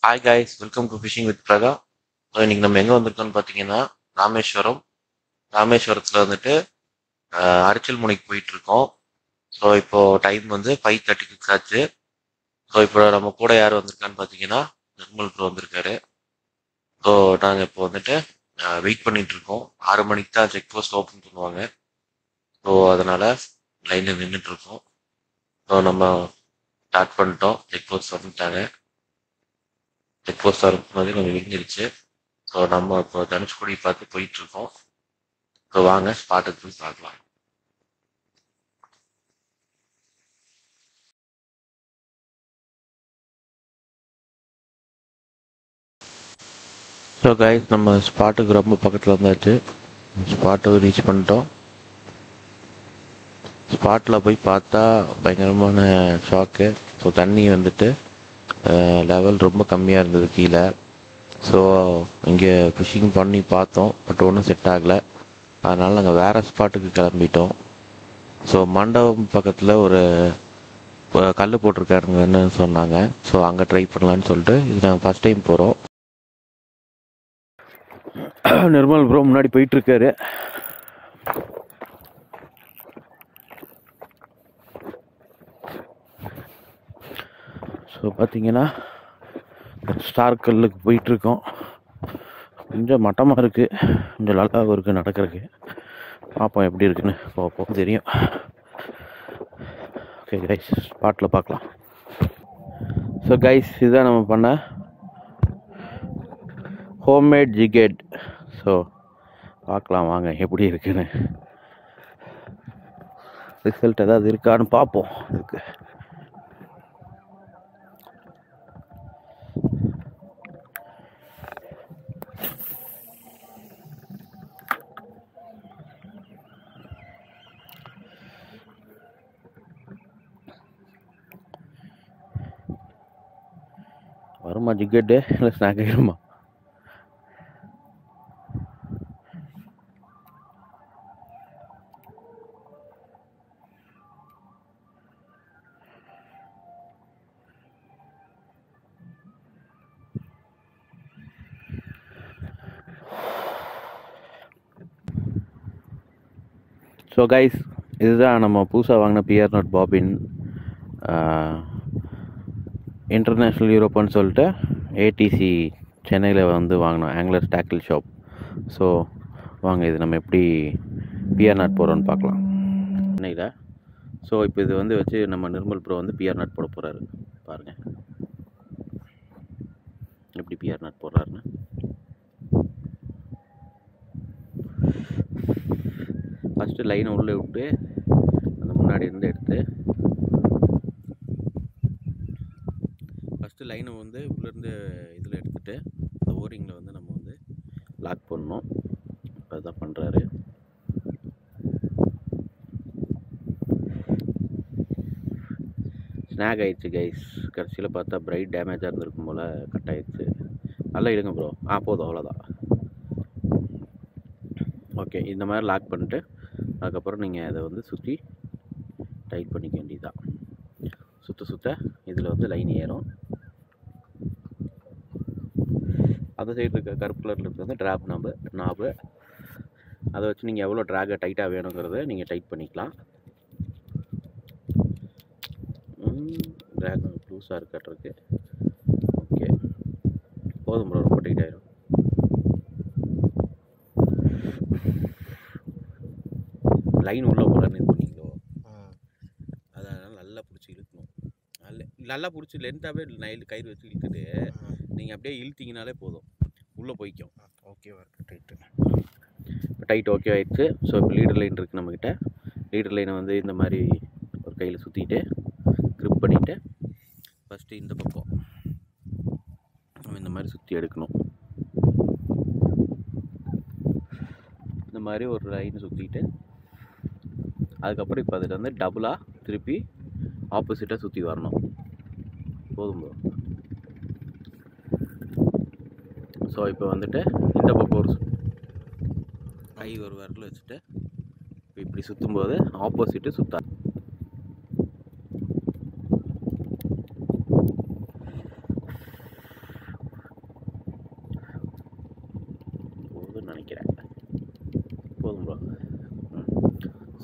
Hi guys welcome to fishing with பிரகா so இன்னைக்கு நம்ம எங்கே வந்திருக்கோம்னு பார்த்தீங்கன்னா ராமேஸ்வரம் ராமேஸ்வரத்தில் வந்துட்டு அஹ், அரிச்சல் முனைக்கு போயிட்டு இருக்கோம் ஸோ இப்போ டைம் வந்து ஃபைவ் தேர்ட்டி சிக்ஸ் ஆச்சு ஸோ இப்போ நம்ம கூட யார் வந்திருக்கான்னு பார்த்தீங்கன்னா நிர்மல் ப்ரோ வந்திருக்காரு ஸோ நாங்கள் இப்போ வந்துட்டு வெயிட் பண்ணிட்டு இருக்கோம் ஆறு மணிக்கு தான் செக் போஸ்ட் ஓப்பன் பண்ணுவாங்க ஸோ அதனால லைனில் நின்றுட்டு இருக்கோம் ஸோ நம்ம ஸ்டார்ட் பண்ணிட்டோம் செக் போஸ்ட் வந்துட்டாங்க செக் போஸ்ட் வரும்போது கொஞ்சம் விரிஞ்சிருச்சு ஸோ நம்ம இப்போ தனுஷ்கோடி பார்த்து போயிட்டு இருக்கோம் ஸோ வாங்க ஸ்பாட்டுக்கு போய் பார்க்கலாம் ஸோ கைஸ் நம்ம ஸ்பாட்டுக்கு ரொம்ப பக்கத்தில் வந்தாச்சு ஸ்பாட்டுக்கு ரீச் பண்ணிட்டோம் ஸ்பாட்டில் போய் பார்த்தா பயங்கரமான ஷாக்கு ஸோ தண்ணி வந்துட்டு லெவல் ரொம்ப கம்மியாக இருந்தது கீழே ஸோ இங்கே ஃபிஷிங் பண்ணி பார்த்தோம் பட் ஒன்றும் செட் ஆகலை அதனால் நாங்கள் வேறு ஸ்பாட்டுக்கு கிளம்பிட்டோம் ஸோ மண்டபம் பக்கத்தில் ஒரு கல் போட்டிருக்காருங்கன்னு சொன்னாங்க ஸோ அங்கே ட்ரை பண்ணலான்னு சொல்லிட்டு இது நாங்கள் ஃபஸ்ட் டைம் போகிறோம் நிர்மல் ப்ரோ முன்னாடி போயிட்டு இருக்காரு ஸோ பார்த்தீங்கன்னா ஸ்டார் கல்லுக்கு போயிட்டுருக்கோம் கொஞ்சம் மட்டமாக இருக்குது கொஞ்சம் நல்லாவும் இருக்குது நடக்கிறதுக்கு பார்ப்போம் எப்படி இருக்குன்னு பார்ப்போம் தெரியும் ஓகே கைஸ் ஸ்பாட்டில் பார்க்கலாம் ஸோ கைஸ் இதுதான் நம்ம பண்ண ஹோம்மேட் ஜிகெட் ஸோ பார்க்கலாம் வாங்க எப்படி இருக்குன்னு ரிசல்ட் ஏதாவது இருக்கான்னு பார்ப்போம் இருக்கு வருமா ஜிக்கெட்டு இல்லை ஸ்நாக் ஆகிடுமா ஸோ கைஸ் இதுதான் நம்ம புதுசாக வாங்கின பிஆர் நாட் பாபின் இன்டர்நேஷ்னல் யூரோப்பான்னு சொல்லிட்டு ஏடிசி சென்னையில் வந்து வாங்கினோம் ஆங்கிலர் டேக்கிள் ஷாப் ஸோ வாங்க இது நம்ம எப்படி பிஆர் நாட் போகிறோன்னு பார்க்கலாம் சென்னையில் ஸோ இப்போ இது வந்து வச்சு நம்ம நிர்மல் ப்ரோ வந்து பிஆர் நாட் போட போகிறாரு பாருங்கள் எப்படி பிஆர் நாட் போடுறாருன்னு ஃபஸ்ட்டு லைனை உள்ளே விட்டு அந்த முன்னாடி இருந்து எடுத்து ஃபஸ்ட்டு லைனை வந்து உள்ளேருந்து இதில் எடுத்துகிட்டு அந்த ஓரிங்கில் வந்து நம்ம வந்து லாக் பண்ணணும் அதுதான் பண்ணுறாரு ஸ்நாக் ஆயிடுச்சு கைஸ் கடைசியில் பார்த்தா பிரைட் டேமேஜாக இருந்திருக்கும் போல் கட் ஆயிடுச்சு நல்லா இடுங்க ப்ரோ ஆ போதும் அவ்வளோதான் ஓகே இந்த மாதிரி லாக் பண்ணிட்டு அதுக்கப்புறம் நீங்கள் அதை வந்து சுற்றி டைட் பண்ணிக்க வேண்டியதுதான் சுற்ற சுற்ற இதில் வந்து லைன் ஏறும் அந்த சைடு இருக்க கருப்பு கலரில் இருக்கிறது வந்து ட்ராப் நாபு நாபு அதை வச்சு நீங்கள் எவ்வளோ ட்ராகை டைட்டாக வேணுங்கிறத நீங்கள் டைட் பண்ணிக்கலாம் ட்ராக் லூஸாக இருக்கட்டுருக்கு ஓகே போதும் ப்ரோ ரொம்ப டைட் ஆயிரும் லைன் உள்ள போகலான்னு இது பண்ணீங்களோ அதனால் நல்லா பிடிச்சி இழுக்கணும் நல்ல நல்லா பிடிச்சி லென்த்தாகவே நைல் கயிறு வச்சு இழுத்துட்டு நீங்கள் அப்படியே இழுத்தீங்கனாலே போதும் உள்ளே போய்க்கும் ஓகேவா இருக்கு ரைட்டு இப்போ டைட் ஓகே ஆயிடுச்சு ஸோ இப்போ லீடர் லைன் இருக்குது நம்மக்கிட்ட லீடர் லைனை வந்து இந்த மாதிரி ஒரு கையில் சுற்றிட்டு க்ரிப் பண்ணிவிட்டு ஃபஸ்ட்டு இந்த பக்கம் நம்ம இந்த மாதிரி சுற்றி எடுக்கணும் இந்த மாதிரி ஒரு லைன் சுற்றிட்டு அதுக்கப்புறம் இப்போ அதில் வந்து டபுளாக திருப்பி ஆப்போசிட்டாக சுற்றி வரணும் போதும் ப்ரோ ஸோ இப்போ வந்துட்டு இந்த பக்கம் ஒரு சு- கை ஒரு விரல் வச்சுட்டு இப்போ இப்படி சுற்றும்போது ஆப்போசிட்டு சுத்தா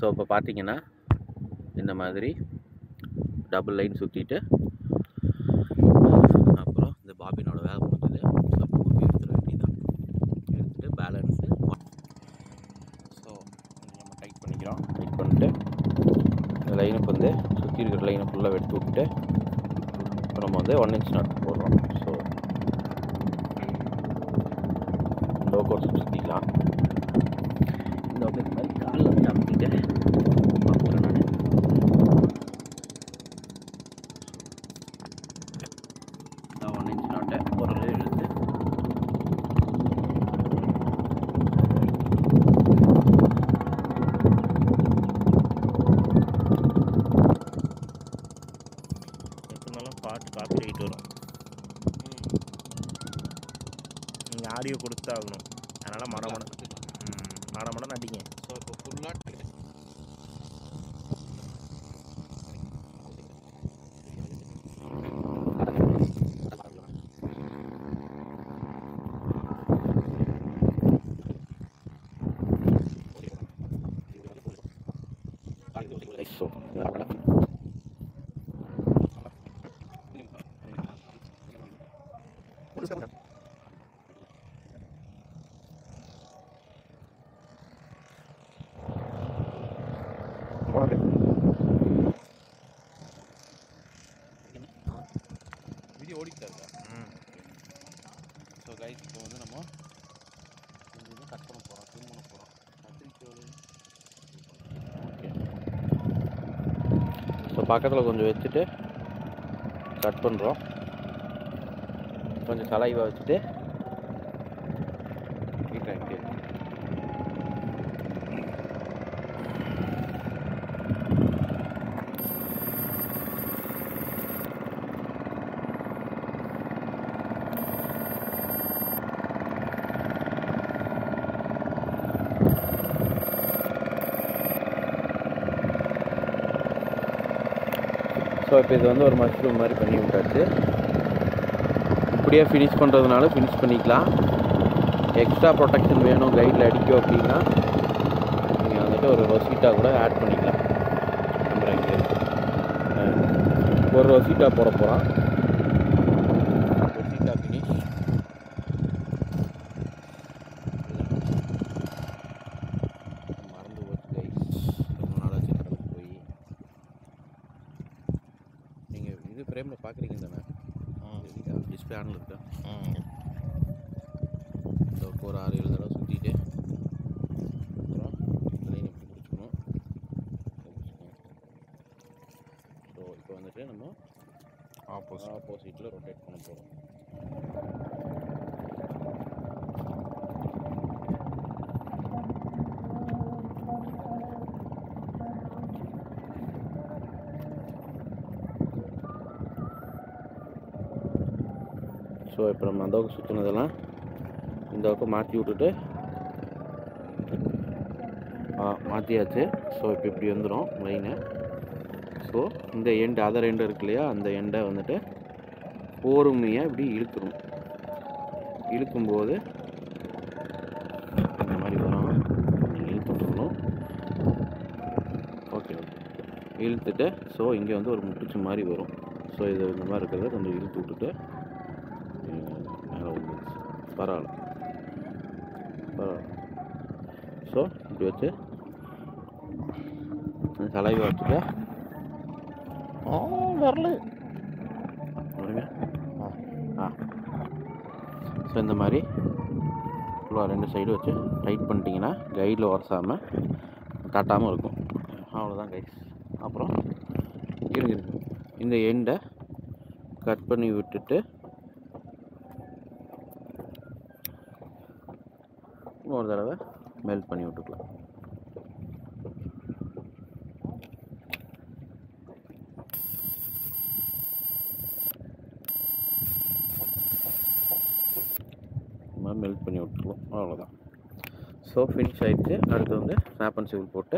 ஸோ இப்போ பார்த்தீங்கன்னா இந்த மாதிரி டபுள் லைன் சுற்றிட்டு அப்புறம் இந்த பாபினோட வேலை முடிஞ்சது ஸோ இப்போ குருவி எடுத்துட வேண்டியதான் எடுத்துட்டு பேலன்ஸு ஸோ நம்ம டைட் பண்ணிக்கிறோம் டைட் பண்ணிட்டு இந்த லைனுக்கு வந்து சுற்றி இருக்கிற லைனை ஃபுல்லாக எடுத்து விட்டுட்டு இப்போ நம்ம வந்து ஒன் இன்ச் நாட் போடுறோம் ஸோ இந்த பக்கம் ஒரு சுற்றிக்கலாம் இந்த பக்கம் இந்த மாதிரி காலில் வச்சு அமைக்கிட்டு பார்க்குறேன் நான் ஒன் இன்ச் நாட்டை ஒரு இழுத்து எப்படினாலும் பாட்டு காப்பி ரைட் வரும் நீங்கள் ஆடியோ கொடுத்தாகணும் அதனால் மட மட ம், மட மடன்னு அடிங்க ஸோ இப்போ ஃபுல்லாக ஸோ வீடியோ ஓடிட்டு இருக்கா ம் ஸோ கைஸ் இப்போ வந்து நம்ம இந்த இது கட் பண்ண போகிறோம் ட்ரிம் பண்ண போகிறோம் கத்திரிக்கோல் ஓகே ஸோ பக்கத்தில் கொஞ்சம் வச்சுட்டு கட் பண்ணுறோம் கொஞ்சம் சலைவா வச்சுட்டு வீட்டில் இங்கே ஸோ இப்போ இது வந்து ஒரு மஷ்ரூம் மாதிரி பண்ணி விட்டாச்சு இப்படியே ஃபினிஷ் பண்ணுறதுனால ஃபினிஷ் பண்ணிக்கலாம் எக்ஸ்ட்ரா ப்ரொடெக்ஷன் வேணும் கைடில் அடிக்கும் அப்படின்னா நீங்கள் வந்துட்டு ஒரு ரொசீட்டா கூட ஆட் பண்ணிக்கலாம் நம்ம இங்கே ஒரு ரொசீட்டா போட போகிறோம் ரொசீட்டா ஃபினிஷ் மறந்து போச்சு கைஸ் ரொம்ப நாளாச்சு கடலுக்கு போய் நீங்கள் இது ஃப்ரேமில் பார்க்குறீங்க தானே டிஸ்பிளே ஆனில் இருக்கா ம் இந்த ஒரு ஆறு ஏழு தடவை சுற்றிட்டு அப்புறம் லைன் இப்படி பிடிச்சிக்கணும் ஸோ இப்போ வந்துட்டு நம்ம ஆப்போசிட் ஆப்போசிட்டில் ரொட்டேட் பண்ண போகிறோம் ஸோ இப்போ நம்ம அந்த பக்கம் சுற்றுனதெல்லாம் இந்த பக்கம் மாற்றி விட்டுட்டு ஆ மாற்றியாச்சு ஸோ இப்போ இப்படி வந்துடும் லைனு ஸோ இந்த எண்டு அதர் எண்டு இருக்கு இல்லையா அந்த எண்டை வந்துட்டு பொறுமையாக இப்படி இழுக்கணும் இழுக்கும்போது இந்த மாதிரி வரும் நீங்க இழுத்து விட்டுக்கணும் ஓகே ஓகே இழுத்துட்டு ஸோ இங்கே வந்து ஒரு முட்டுச்சு மாதிரி வரும் ஸோ இது இந்த மாதிரி இருக்கிறத கொஞ்சம் இழுத்து விட்டுட்டு ம், மேலே வந்துருச்சு பரவாயில்ல பரவாயில்ல ஸோ இப்படி வச்சு தலைவை வச்சுட்டு ஆ வரல முடியுங்க ஆ ஸோ இந்த மாதிரி ஃபுல்லாக ரெண்டு சைடு வச்சு டைட் பண்ணிட்டீங்கன்னா கைடில் உரசாமல் காட்டாமல் இருக்கும் அவ்வளோதான் கைஸ் அப்புறம் இருங்க இருங்க. இந்த எண்டை கட் பண்ணி விட்டுட்டு ஒரு தடவை மெல்ட் பண்ணி விட்டுக்கலாம் இந்த மாதிரி மெல்ட் பண்ணி விட்டுருவோம் அவ்வளோதான் ஸோ ஃபினிஷ் ஆயிடுச்சு அடுத்து வந்து ஸ்னாப் அண்ட் சிவில் போட்டு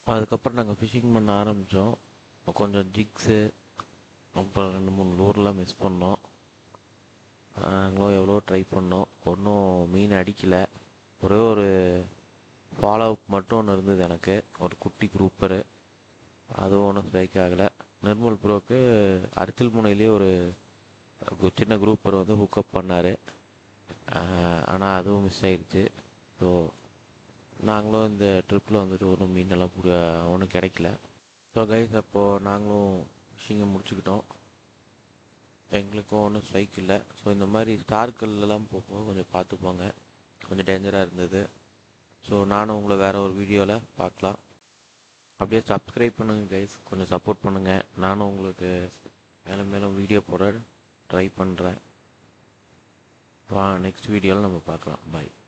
அதுக்கப்புறம் நாங்கள் ஃபிஷிங் பண்ண ஆரம்பித்தோம் கொஞ்சம் ஜிக்ஸு அப்புறம் ரெண்டு மூணு லூர்லாம் மிஸ் பண்ணோம் நாங்களும் எவ்வளோ ட்ரை பண்ணோம் ஒன்றும் மீன் அடிக்கலை ஒரே ஒரு ஃபாலோ அப் மட்டும் ஒன்று இருந்தது எனக்கு ஒரு குட்டி குரூப்பரு அதுவும் ஒன்றும் ஸ்ட்ரைக் ஆகலை நிர்மல் ப்ரோக்கு அரிச்சல் முனையிலேயே ஒரு ஒரு சின்ன குரூப்பர் வந்து ஹுக்கப் பண்ணார் ஆனால் அதுவும் மிஸ் ஆயிடுச்சு ஸோ நாங்களும் இந்த ட்ரிப்பில் வந்துட்டு ஒன்றும் மீனெல்லாம் புரிய ஒன்றும் கிடைக்கல ஸோ கைஸ் அப்போது நாங்களும் ஃபிஷிங்கை முடிச்சுக்கிட்டோம் எங்களுக்கும் ஒன்றும் ஸ்ட்ரைக் இல்லை ஸோ இந்த மாதிரி ஸ்டார்க்கல்லாம் போகும்போது கொஞ்சம் பார்த்துப்போங்க கொஞ்சம் டேஞ்சராக இருந்தது ஸோ நானும் உங்களை வேறு ஒரு வீடியோவில் பார்க்கலாம் அப்படியே சப்ஸ்கிரைப் பண்ணுங்க கைஸ் கொஞ்சம் சப்போர்ட் பண்ணுங்கள் நானும் உங்களுக்கு மேலும் மேலும் வீடியோ போட ட்ரை பண்ணுறேன் வா நெக்ஸ்ட் வீடியோவில் நம்ம பார்க்கலாம் பாய்